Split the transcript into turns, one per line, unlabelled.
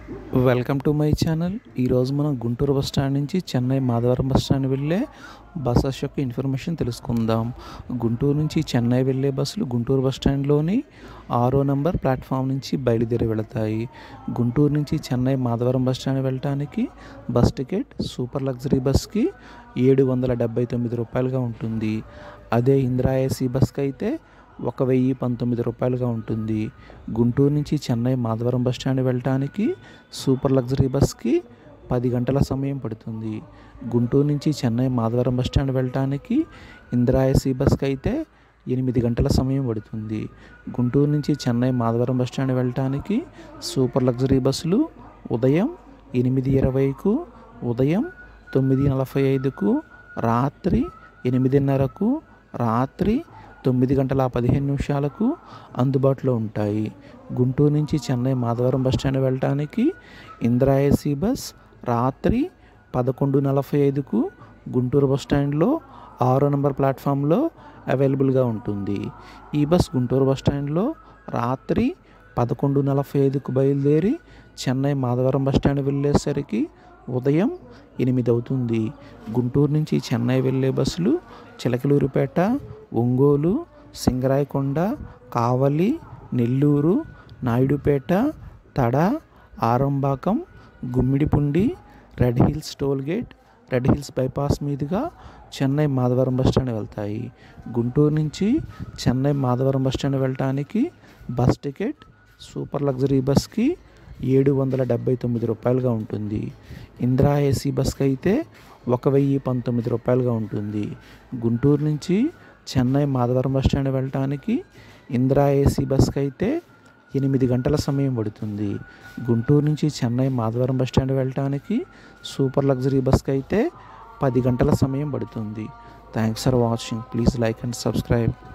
welcome to my channel ఈరోజు మనం Guntur bus stand నుంచి చెన్నై మాధవరం బస్ స్టాండ్ వెళ్ళే బస్సెస్ యొక్క ఇన్ఫర్మేషన్ తెలుసుకుందాం గుంటూరు నుంచి చెన్నై వెళ్ళే బస్సులు గుంటూరు బస్ స్టాండ్లోని ఆరో నంబర్ ప్లాట్ఫామ్ నుంచి బయలుదేరి వెళతాయి గుంటూరు నుంచి చెన్నై మాధవరం బస్ స్టాండ్ వెళ్ళటానికి బస్ టికెట్ సూపర్ లగ్జరీ బస్కి ఏడు వందల డెబ్బై తొమ్మిది రూపాయలుగా ఉంటుంది అదే ఇందిరా ఏసీ బస్కి అయితే ఒక వెయ్యి పంతొమ్మిది రూపాయలుగా ఉంటుంది గుంటూరు నుంచి చెన్నై మాధవరం బస్ స్టాండ్ వెళ్ళటానికి సూపర్ లగ్జరీ బస్కి పది గంటల సమయం పడుతుంది గుంటూరు నుంచి చెన్నై మాధవరం బస్ స్టాండ్ వెళ్ళటానికి ఇందిరా ఏసీ బస్కి అయితే ఎనిమిది గంటల సమయం పడుతుంది గుంటూరు నుంచి చెన్నై మాధవరం బస్ స్టాండ్ వెళ్ళటానికి సూపర్ లగ్జరీ బస్సులు ఉదయం ఎనిమిది ఇరవైకు ఉదయం తొమ్మిది నలభై ఐదుకు రాత్రి ఎనిమిదిన్నరకు రాత్రి తొమ్మిది గంటల పదిహేను నిమిషాలకు అందుబాటులో ఉంటాయి గుంటూరు నుంచి చెన్నై మాధవరం బస్ స్టాండ్ వెళ్ళటానికి ఇందిరా ఏసీ బస్ రాత్రి పదకొండు నలభై ఐదుకు గుంటూరు బస్ స్టాండ్లో ఆరో నెంబర్ ప్లాట్ఫామ్లో అవైలబుల్గా ఉంటుంది ఈ బస్ గుంటూరు బస్ స్టాండ్లో రాత్రి పదకొండు నలభై ఐదుకు బయలుదేరి చెన్నై మాధవరం బస్ స్టాండ్ వెళ్ళేసరికి ఉదయం ఎనిమిది అవుతుంది గుంటూరు నుంచి చెన్నై వెళ్ళే బస్సులు Chilakaluripet Ongole Singarayakonda Kavali Nellore Naidupeta Tada Arambakkam Gummidipoondi Red Hills toll gate Red Hills bypass మీదుగా చెన్నై మాధవరం బస్ స్టాండ్ వెళ్తాయి గుంటూరు నుంచి చెన్నై మాధవరం బస్ స్టాండ్ వెళ్ళటానికి బస్ టికెట్ సూపర్ లగ్జరీ బస్కి ఏడు వందల డెబ్బై తొమ్మిది రూపాయలుగా ఉంటుంది ఇందిరా ఏసీ బస్కి అయితే ఒక వెయ్యి పంతొమ్మిది రూపాయలుగా ఉంటుంది గుంటూరు నుంచి చెన్నై మాధవరం బస్ స్టాండ్ వెళ్ళటానికి ఇందిరా ఏసీ బస్కి అయితే ఎనిమిది గంటల సమయం పడుతుంది గుంటూరు నుంచి చెన్నై మాధవరం బస్ స్టాండ్ వెళ్ళటానికి సూపర్ లగ్జరీ బస్కి అయితే పది గంటల సమయం పడుతుంది thanks for watching please like and subscribe